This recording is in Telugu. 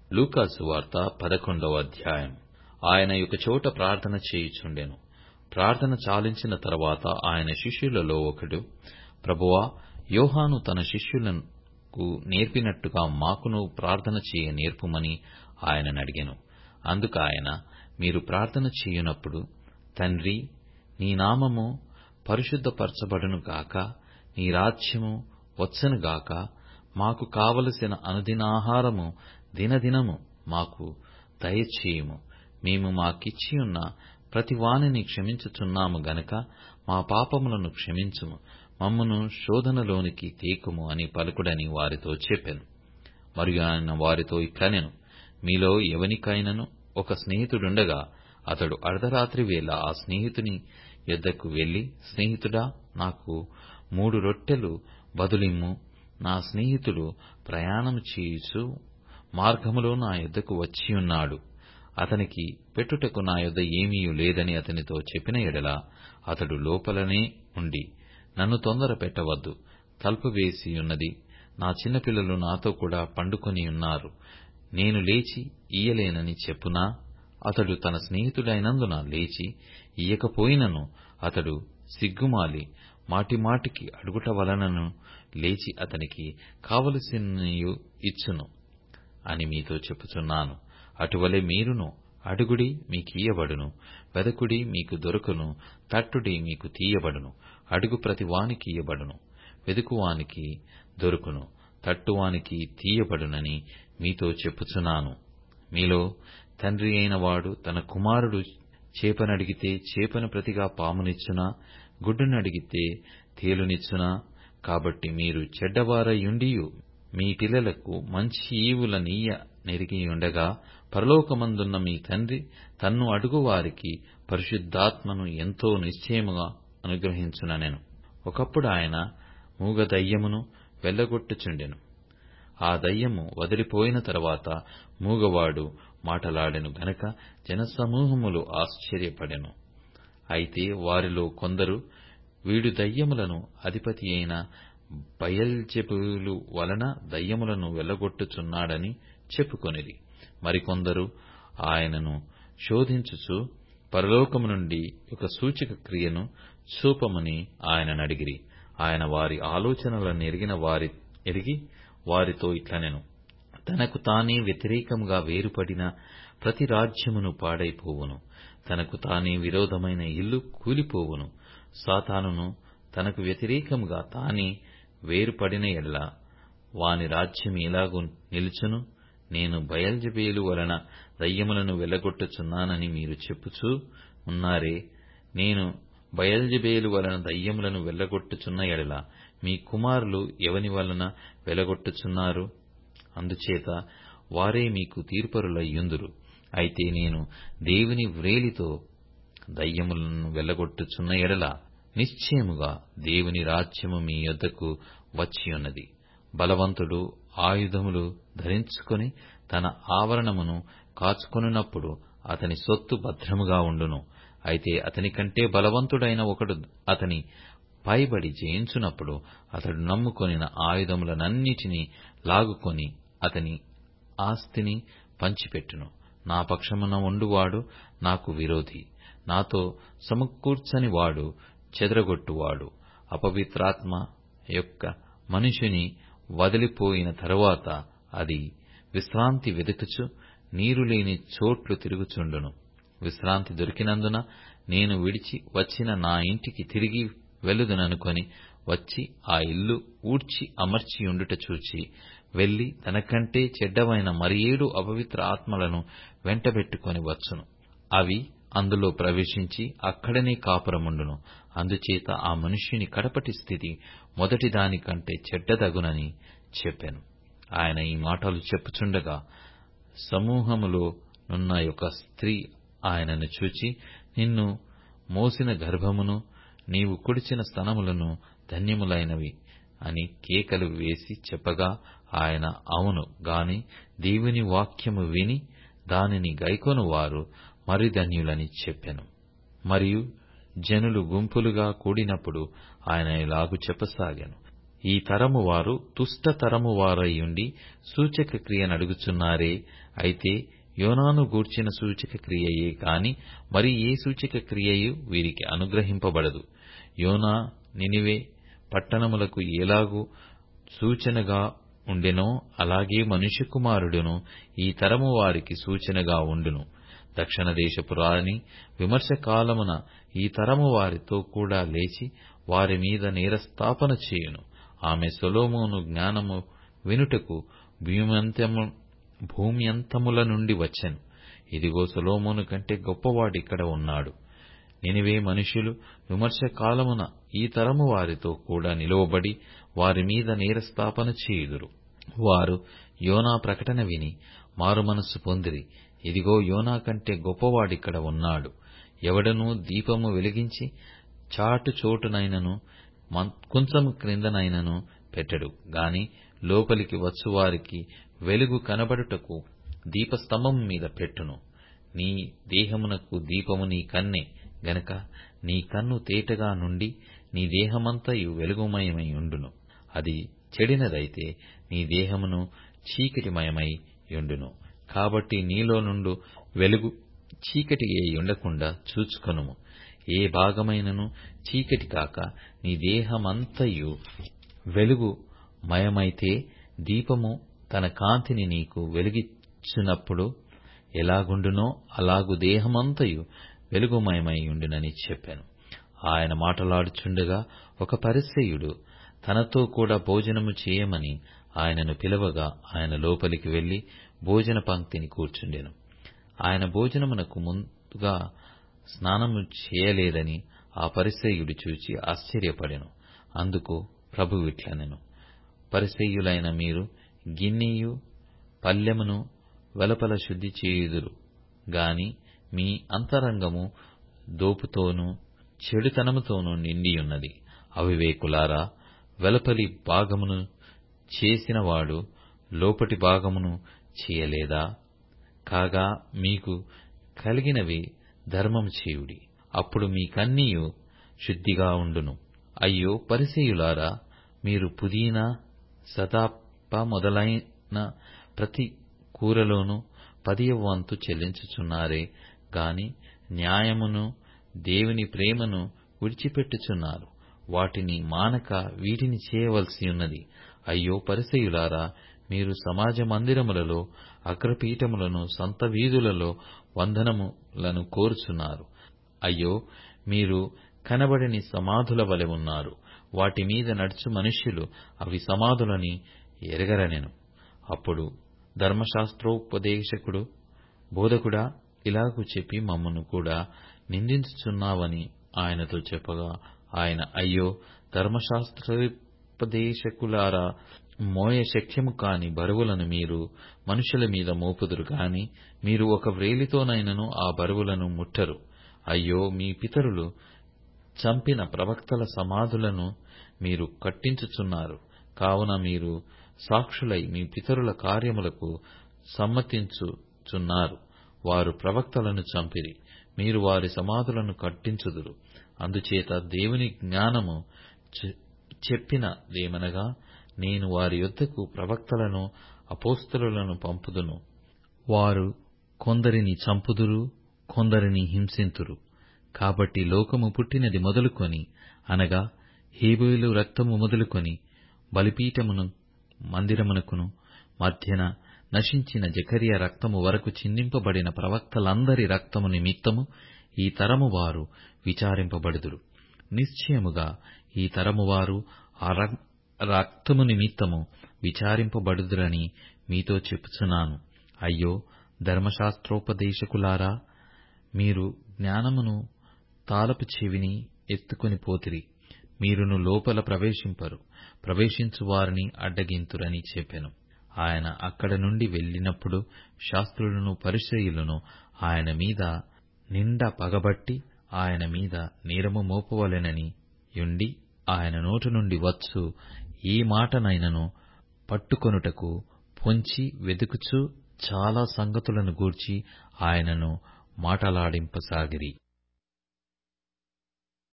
లూకాసు వార్త పదకొండవ అధ్యాయం ఆయన ఒక చోట ప్రార్థన చేయుచుండెను ప్రార్థన చాలించిన తరువాత ఆయన శిష్యులలో ఒకడు ప్రభువా యోహాను తన శిష్యులకు నేర్పినట్టుగా మాకును ప్రార్థన చేయ నేర్పుమని ఆయననడిగెను అందుకాయన మీరు ప్రార్థన చేయునప్పుడు తండ్రి నీ నామము పరిశుద్ధపరచబడును గాక నీ రాజ్యము వచ్చును గాక మాకు కావలసిన అనుదినాహారము దినదినము మాకు దయచేయుము మేము మాకిచ్చియున్న ప్రతివానిని క్షమించుచున్నాము గనక మా పాపములను క్షమించుము మమ్మును శోధనలోనికి తేకుము అని పలుకుడని వారితో చెప్పెను మరియు ఆయన వారితో ఇట్లనెను మీలో ఎవనికైనను ఒక స్నేహితుడుండగా అతడు అర్ధరాత్రి వేళ ఆ స్నేహితుని యొద్దకు వెళ్లి స్నేహితుడా నాకు మూడు రొట్టెలు బదులిమ్ము నా స్నేహితుడు ప్రయాణము చేయుచు మార్గములో నా యొద్దకు వచ్చియున్నాడు అతనికి పెట్టుటకు నా యొద్ద ఏమీయూ లేదని అతనితో చెప్పిన ఎడల అతడు లోపలనే ఉండి నన్ను తొందర పెట్టవద్దు తలుపు వేసియున్నది నా చిన్నపిల్లలు నాతో కూడా పండుకొనియున్నారు నేను లేచి ఇయ్యలేనని చెప్పునా అతడు తన స్నేహితుడైనందున లేచి ఇయ్యకపోయినను అతడు సిగ్గుమాలి మాటిమాటికి అడుగుట వలనను లేచి అతనికి కావలసినయు ఇచ్చును అని మీతో చెప్పుచున్నాను అటువలే మీరును అడుగుడి మీకియ్యబడును వెదకుడి మీకు దొరకును తట్టుడి మీకు తీయబడును అడుగు ప్రతివానికి ఇయ్యబడును వెదుకువానికి దొరుకును తట్టువానికి తీయబడునని మీతో చెప్పుచున్నాను మీలో తండ్రి అయిన వాడు తన కుమారుడు చేపనడిగితే చేపను ప్రతిగా పామునిచ్చునా గుడ్డునడిగితే తేలునిచ్చునా కాబట్టి మీరు చెడ్డవారయుండియు మీ పిల్లలకు మంచి ఈవులనీయ నెరిగియుండగా పరలోకమందున్న మీ తండ్రి తన్ను అడుగువారికి పరిశుద్ధాత్మను ఎంతో నిశ్చయముగా అనుగ్రహించుననెను ఒకప్పుడు ఆయన మూగ దయ్యమును వెళ్లగొట్టుచుండెను ఆ దయ్యము వదిలిపోయిన తరువాత మూగవాడు మాటలాడెను గనక జనసమూహములు ఆశ్చర్యపడెను అయితే వారిలో కొందరు వీడు దయ్యములను అధిపతి అయిన బయల్జెబూలు వలన దయ్యములను వెళ్లగొట్టుచున్నాడని చెప్పుకొనిరి మరికొందరు ఆయనను శోధించుచు పరలోకము నుండి ఒక సూచక క్రియను చూపమని ఆయననడిగిరి ఆయన వారి ఆలోచనలను ఎరిగిన వారి ఎరిగి వారితో ఇట్లనెను తనకు తానే వ్యతిరేకముగా వేరుపడిన ప్రతి రాజ్యమును పాడైపోవును తనకు తానే విరోధమైన ఇల్లు కూలిపోవును సాతానును తనకు వ్యతిరేకముగా తానే వేరుపడిన ఎడల వాని రాజ్యం ఎలాగు నిలుచును నేను బయల్జబేలు వలన దయ్యములను వెళ్లగొట్టుచున్నానని మీరు చెప్పుచూ ఉన్నారే నేను బయల్జబేలు వలన దయ్యములను వెళ్లగొట్టుచున్న ఎడల మీ కుమారులు ఎవని వలన వెళ్లగొట్టుచున్నారు అందుచేత వారే మీకు తీర్పరులయ్యుందురు అయితే నేను దేవుని వ్రేలితో దయ్యములను వెళ్లగొట్టుచున్న ఎడల నిశ్చయముగా దేవుని రాజ్యము మీ యొద్దకు వచ్చియున్నది బలవంతుడు ఆయుధములు ధరించుకొని తన ఆవరణమును కాచుకొనున్నప్పుడు అతని సొత్తు భద్రముగా ఉండును అయితే అతని కంటే బలవంతుడైన ఒకడు అతని పైబడి జయించునప్పుడు అతడు నమ్ముకొనిన ఆయుధములనన్నిటినీ లాగుకొని అతని ఆస్తిని పంచిపెట్టును నా పక్షమున ఉండువాడు నాకు విరోధి నాతో సమకూర్చని వాడు చెదరగొట్టువాడు అపవిత్రాత్మ యొక్క మనిషిని వదిలిపోయిన తరువాత అది విశ్రాంతి వెదుకుచు నీరు లేని చోట్లు తిరుగుచుండును విశ్రాంతి దొరికినందున నేను విడిచి వచ్చిన నా ఇంటికి తిరిగి వెళ్ళుదుననుకొని వచ్చి ఆ ఇల్లు ఊడ్చి అమర్చియుండుట చూచి వెళ్లి తనకంటే చెడ్డవైన మరి ఏడు అపవిత్ర ఆత్మలను వెంటబెట్టుకొని వచ్చును అవి అందులో ప్రవేశించి అక్కడనే కాపురముండును అందుచేత ఆ మనుష్యుని కడపటి స్థితి మొదటి దానికంటే చెడ్డదగునని చెప్పెను ఆయన ఈ మాటలు చెప్పుచుండగా సమూహములో నున్న ఒక స్త్రీ ఆయనను చూచి నిన్ను మోసిన గర్భమును నీవు కుడిచిన స్తనములను ధన్యములైనవి అని కేకలు వేసి చెప్పగా ఆయన అవును గాని దేవుని వాక్యము విని దానిని గైకొనువారు మరి ధన్యులని చెప్పెను మరియు జనులు గుంపులుగా కూడినప్పుడు ఆయన ఇలాగు చెప్పసాగాను ఈ తరము వారు దుష్ట తరము వారయ్యుండి సూచక క్రియనడుగుచున్నారే అయితే యోనాను గూర్చిన సూచక క్రియయే కాని మరి ఏ సూచక క్రియయు వీరికి అనుగ్రహింపబడదు యోనా నినివే పట్టణములకు ఎలాగు సూచనగా ఉండెనో అలాగే మనుష్య కుమారుడును ఈ తరము వారికి సూచనగా ఉండును దక్షిణ దేశపు రాణి విమర్శ కాలమున ఈ తరము వారితో కూడా లేచి వారి మీద నేరస్థాపన చేయును ఆమె సొలొమోను జ్ఞానము వినుటకు భూమ్యంతము భూమ్యంతముల నుండి వచ్చెను ఇదిగో సొలొమోను కంటే గొప్పవాడిక్కడ ఉన్నాడు నినివే మనుష్యులు విమర్శ కాలమున ఈ తరము వారితో కూడా నిలువబడి వారి మీద నేరస్థాపన చేయుదురు వారు యోనా ప్రకటన విని మారుమనస్సు పొందిరి ఇదిగో యోనా కంటే గొప్పవాడిక్కడ ఉన్నాడు ఎవడనూ దీపము వెలిగించి చాటు చోటునైనను కుంచము క్రిందనైనను పెట్టడు గాని లోపలికి వచ్చువారికి వెలుగు కనబడుటకు దీపస్తంభము మీద పెట్టును నీ దేహమునకు దీపము నీ కన్నే గనక నీ కన్ను తేటగా నుండి నీ దేహమంతయు వెలుగుమయమై ఉండును అది చెడినదైతే నీ దేహమును చీకటిమయమై యుండును కాబట్టి నీలో నుండు వెలుగు చీకటి ఉండకుండా చూచుకొనుము ఏ భాగమైనను చీకటి కాక నీ దేహమంతయు వెలుగు మయమైతే దీపము తన కాంతిని నీకు వెలిగించునప్పుడు ఎలాగుండునో అలాగు దేహమంతయు వెలుగుమయమై ఉండునని చెప్పాను ఆయన మాటలాడుచుండగా ఒక పరిసెయుడు తనతో కూడా భోజనము చేయమని ఆయనను పిలవగా ఆయన లోపలికి వెళ్లి భోజన పంక్తిని కూర్చుండెను ఆయన భోజనమునకు ముందుగా స్నానము చేయలేదని ఆ పరిసెయుడు చూచి ఆశ్చర్యపడెను అందుకు ప్రభువిట్లనెను పరిసెయ్యులైన మీరు గిన్నెయు పల్లెమును వెలపల శుద్ధి చేయుదురు గాని మీ అంతరంగము దోపుతోనూ చెడుతనముతోనూ నిండియున్నది అవివేకులారా వెలపలి భాగమును చేసినవాడు లోపటి భాగమును చేయలేదా కాగా మీకు కలిగినవి ధర్మము చేయుడి అప్పుడు మీకన్నీయు శుద్ధిగా ఉండును అయ్యో పరిసెయులారా మీరు పుదీనా సదాప్ప మొదలైన ప్రతి కూరలోనూ పదియవ వంతు చెల్లించుచున్నారే గాని న్యాయమును దేవుని ప్రేమను విడిచిపెట్టుచున్నారు వాటిని మానక వీటిని చేయవలసి ఉన్నది అయ్యో పరిసెయులారా మీరు సమాజ మందిరములలో అగ్రపీఠములను సంత వీధులలో వందనములను కోరుచున్నారు అయ్యో మీరు కనబడని సమాధుల వలె ఉన్నారు వాటి మీద నడుచు మనుష్యులు అవి సమాధులని ఎరగరనెను అప్పుడు ధర్మశాస్త్రోపదేశకుడు బోధకుడా ఇలాగు చెప్పి మమ్మను కూడా నిందించుచున్నావని ఆయనతో చెప్పగా ఆయన అయ్యో ధర్మశాస్త్రోపదేశకులారా మోయ శక్యము కాని బరువులను మీరు మనుషుల మీద మోపుదురు గాని మీరు ఒక వ్రేలితోనైనను ఆ బరువులను ముట్టరు అయ్యో మీ పితరులు చంపిన ప్రవక్తల సమాధులను మీరు కట్టించుచున్నారు కావున మీరు సాక్షులై మీ పితరుల కార్యములకు సమ్మతించుచున్నారు వారు ప్రవక్తలను చంపిరి మీరు వారి సమాధులను కట్టించుదురు అందుచేత దేవుని జ్ఞానము చెప్పినదేమనగా నేను వారి యొద్దకు ప్రవక్తలను అపోస్తలులను పంపుదును వారు కొందరిని చంపుదురు కొందరిని హింసింతురు కాబట్టి లోకము పుట్టినది మొదలుకొని అనగా హేబేలు రక్తము మొదలుకొని బలిపీఠమును మందిరమునకును మధ్యన నశించిన జకర్య రక్తము వరకు చిందింపబడిన ప్రవక్తలందరి రక్తము నిమిత్తము ఈ తరము వారు విచారింపబడుదురు నిశ్చయముగా ఈ తరము వారు ఆ రక్తము నిమిత్తము విచారింపబడుదురని మీతో చెప్పుచున్నాను అయ్యో ధర్మశాస్త్రోపదేశకులారా మీరు జ్ఞానమును తాలపు చెవిని ఎత్తుకొని పోతిరి మీరును లోపల ప్రవేశింపరు ప్రవేశించు వారిని అడ్డగింతురని చెప్పెను ఆయన అక్కడ నుండి వెళ్ళినప్పుడు శాస్త్రులను పరిసయ్యులను ఆయన మీద నిండ పగబట్టి ఆయన మీద నేరము మోపవలెనని యుండి ఆయన నోటి నుండి వచ్చు ఏ మాటనైనను పట్టుకొనుటకు పొంచి వెదుకుచు చాలా సంగతులను గూర్చి ఆయనను మాటలాడింపసాగిరి